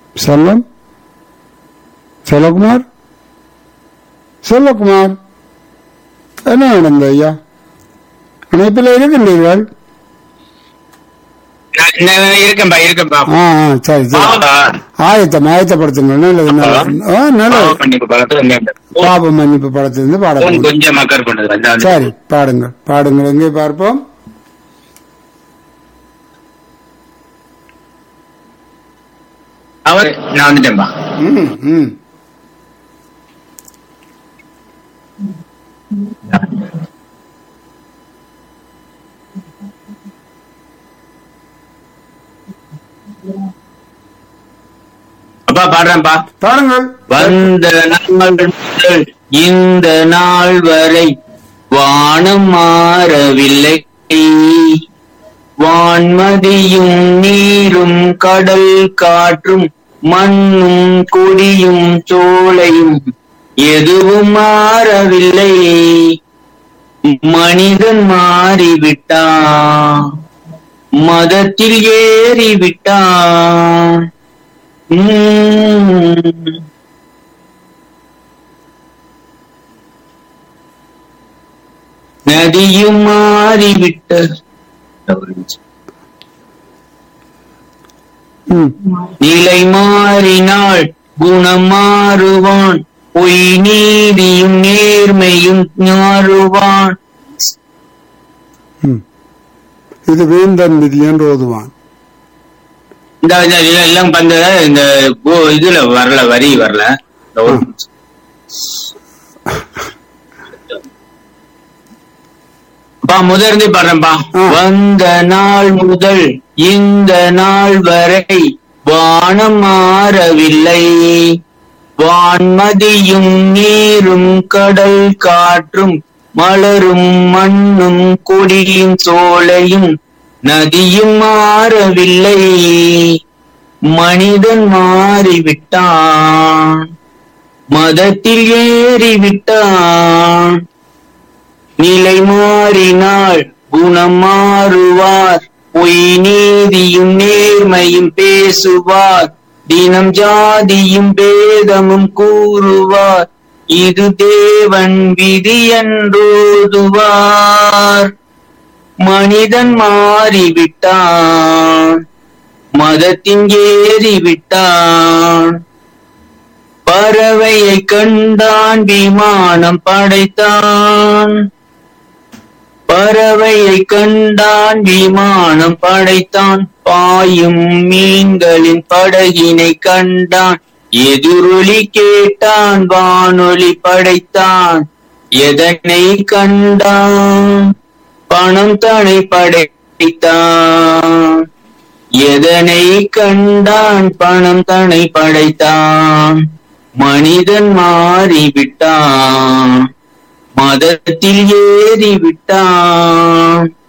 செல்வம் செல்வகுமார் செல்வகுமார் என்ன நடந்தது ஐயா இணைப்பில் இருக்கின்றீர்கள் நான் நான் இருக்கேன்பா இருக்கேன்பா ஆ ஆ சரி சரி பாவம் ஆயத்தம் ஆயத்தப்படுத்துங்க நல்லது நல்லது ஆ நல்லது பாவம் மன்னிப்பு படத்துல இந்த பாப மன்னிப்பு படத்திலிருந்து phone பாடலாம் கொஞ்சம் மக்கர் பண்ணுது அதான் சரி பாடுங்கள் பாடுங்கள் எங்கே பார்ப்போம் அவர் நான் வந்துட்டேன்பா ம் ம் அப்பா பாடுறேன்ப்பா பாருங்கள் வந்த நாள் முதல் இந்த நாள் வரை வானம் மாறவில்லை வான்மதியும் நீரும் கடல் காற்றும் மண்ணும் கொடியும் சோலையும் எதுவும் மாறவில்லை மனிதன் மாறிவிட்டான் மதத்தில் ஏறிவிட்டான் உம். நதியும் மாறிவிட்ட ம் நிலை மாறினாள் குணம் மாறுவான் பொய் நீதியும் நேர்மையும் மாறுவான் ம் இது வேந்தன் விதி என்று ஓதுவான் இந்த இந்த இதெல்லாம் பந்த இந்த போ- இதுல வரல வரி வரல இந்த ஒரு நிமிஷம். அப்பா முதர்ந்து பாடுறேன்பா ஆ. வந்த நாள் முதல் இந்த நாள் வரை வானம் மாறவில்லை வான்மதியும் நீரும் கடல் காற்றும் மலரும் மண்ணும் கொடியும் சோலையும் நதியும் மாறவில்லை மனிதன் மாறிவிட்டான் மதத்தில் ஏறிவிட்டான் நிலை மாறினாள் குணம் மாறுவார் பொய் நீதியும் நேர்மையும் பேசுவார் தினம் ஜாதியும் பேதமும் கூறுவார் இது தேவன் விதி என்றோதுவார் மனிதன் மாறிவிட்டான் மதத்தின் ஏறிவிட்டான் பறவையை கண்டான் விமானம் படைத்தான் பறவையை கண்டான் விமானம் படைத்தான் பாயும் மீன்களின் படகினை கண்டான் எதிரொலி கேட்டான் வானொலி படைத்தான் எதனை கண்டான் பணம் தனை படைத்தான் எதனை கண்டான் பணம் தனை படைத்தான் மனிதன் மாறிவிட்டான் மதத்தில் ஏறிவிட்டான்